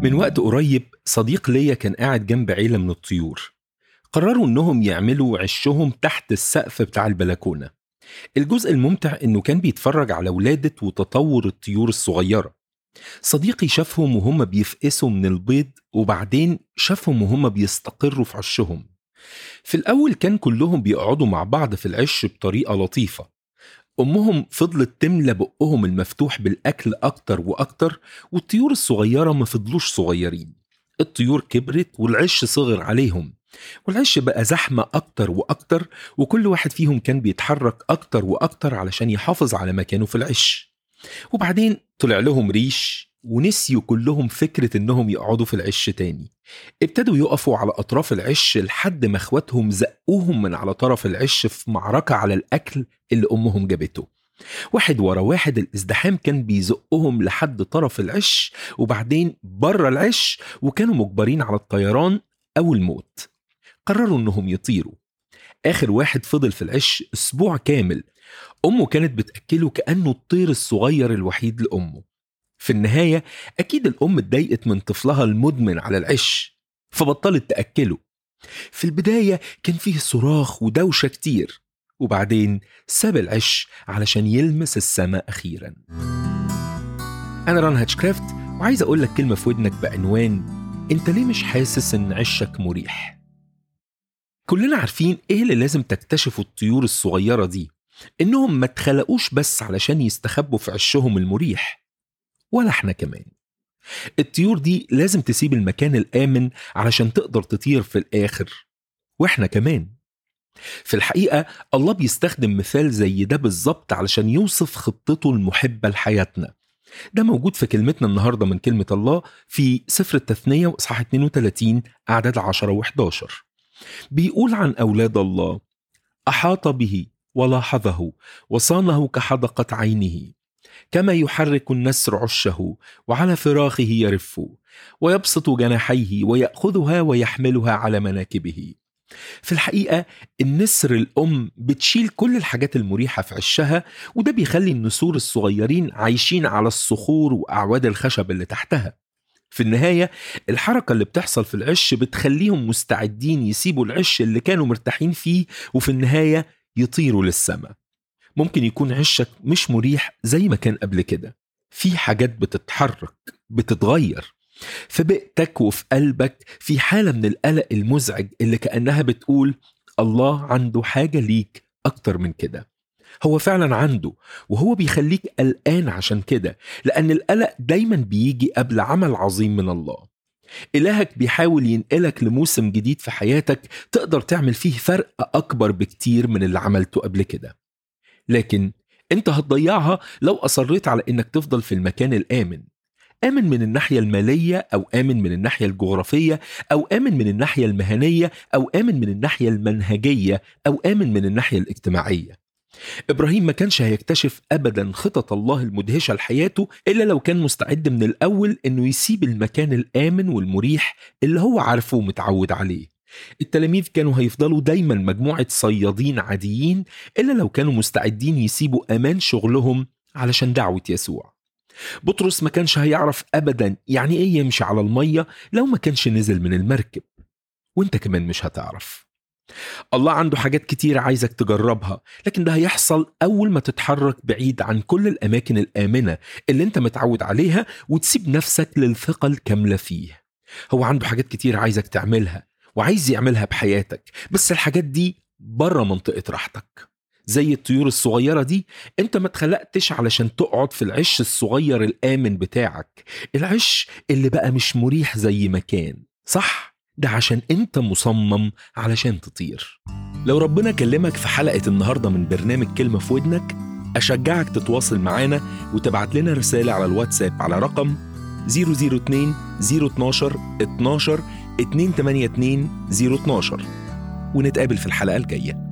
من وقت قريب صديق ليا كان قاعد جنب عيلة من الطيور قرروا انهم يعملوا عشهم تحت السقف بتاع البلكونة الجزء الممتع انه كان بيتفرج على ولادة وتطور الطيور الصغيرة صديقي شافهم وهم بيفقسوا من البيض وبعدين شافهم وهم بيستقروا في عشهم في الأول كان كلهم بيقعدوا مع بعض في العش بطريقة لطيفة أمهم فضلت تملى بقهم المفتوح بالأكل أكتر وأكتر والطيور الصغيرة ما فضلوش صغيرين الطيور كبرت والعش صغر عليهم والعش بقى زحمة أكتر وأكتر وكل واحد فيهم كان بيتحرك أكتر وأكتر علشان يحافظ على مكانه في العش وبعدين طلع لهم ريش ونسيوا كلهم فكرة إنهم يقعدوا في العش تاني ابتدوا يقفوا على أطراف العش لحد ما إخواتهم زقوهم من على طرف العش في معركة على الأكل اللي أمهم جابته واحد ورا واحد الازدحام كان بيزقهم لحد طرف العش وبعدين بره العش وكانوا مجبرين على الطيران أو الموت قرروا إنهم يطيروا آخر واحد فضل في العش أسبوع كامل أمه كانت بتأكله كأنه الطير الصغير الوحيد لأمه في النهاية أكيد الأم اتضايقت من طفلها المدمن على العش فبطلت تأكله في البداية كان فيه صراخ ودوشة كتير وبعدين ساب العش علشان يلمس السماء أخيرا أنا ران هاتشكرافت وعايز أقول لك كلمة في ودنك بعنوان أنت ليه مش حاسس إن عشك مريح؟ كلنا عارفين إيه اللي لازم تكتشفوا الطيور الصغيرة دي إنهم ما اتخلقوش بس علشان يستخبوا في عشهم المريح ولا احنا كمان الطيور دي لازم تسيب المكان الآمن علشان تقدر تطير في الآخر واحنا كمان في الحقيقة الله بيستخدم مثال زي ده بالظبط علشان يوصف خطته المحبة لحياتنا ده موجود في كلمتنا النهاردة من كلمة الله في سفر التثنية وإصحاح 32 أعداد 10 و11 بيقول عن أولاد الله أحاط به ولاحظه وصانه كحدقة عينه كما يحرك النسر عشه وعلى فراخه يرف ويبسط جناحيه ويأخذها ويحملها على مناكبه في الحقيقة النسر الأم بتشيل كل الحاجات المريحة في عشها وده بيخلي النسور الصغيرين عايشين على الصخور وأعواد الخشب اللي تحتها في النهاية الحركة اللي بتحصل في العش بتخليهم مستعدين يسيبوا العش اللي كانوا مرتاحين فيه وفي النهاية يطيروا للسماء ممكن يكون عشك مش مريح زي ما كان قبل كده في حاجات بتتحرك بتتغير في بيئتك وفي قلبك في حالة من القلق المزعج اللي كأنها بتقول الله عنده حاجة ليك أكتر من كده هو فعلا عنده وهو بيخليك قلقان عشان كده لأن القلق دايما بيجي قبل عمل عظيم من الله إلهك بيحاول ينقلك لموسم جديد في حياتك تقدر تعمل فيه فرق أكبر بكتير من اللي عملته قبل كده لكن انت هتضيعها لو أصريت على إنك تفضل في المكان الآمن آمن من الناحية المالية أو آمن من الناحية الجغرافية أو آمن من الناحية المهنية أو آمن من الناحية المنهجية أو آمن من الناحية الاجتماعية إبراهيم ما كانش هيكتشف أبدا خطط الله المدهشة لحياته إلا لو كان مستعد من الأول إنه يسيب المكان الآمن والمريح اللي هو عارفه ومتعود عليه التلاميذ كانوا هيفضلوا دايما مجموعة صيادين عاديين إلا لو كانوا مستعدين يسيبوا أمان شغلهم علشان دعوة يسوع بطرس ما كانش هيعرف أبدا يعني إيه يمشي على المية لو ما كانش نزل من المركب وانت كمان مش هتعرف الله عنده حاجات كتير عايزك تجربها لكن ده هيحصل أول ما تتحرك بعيد عن كل الأماكن الآمنة اللي انت متعود عليها وتسيب نفسك للثقة الكاملة فيه هو عنده حاجات كتير عايزك تعملها وعايز يعملها بحياتك بس الحاجات دي بره منطقة راحتك زي الطيور الصغيرة دي انت ما اتخلقتش علشان تقعد في العش الصغير الآمن بتاعك العش اللي بقى مش مريح زي ما كان صح؟ ده عشان انت مصمم علشان تطير لو ربنا كلمك في حلقة النهاردة من برنامج كلمة في ودنك أشجعك تتواصل معانا وتبعت لنا رسالة على الواتساب على رقم 002 012 12 282 012 ونتقابل في الحلقة الجاية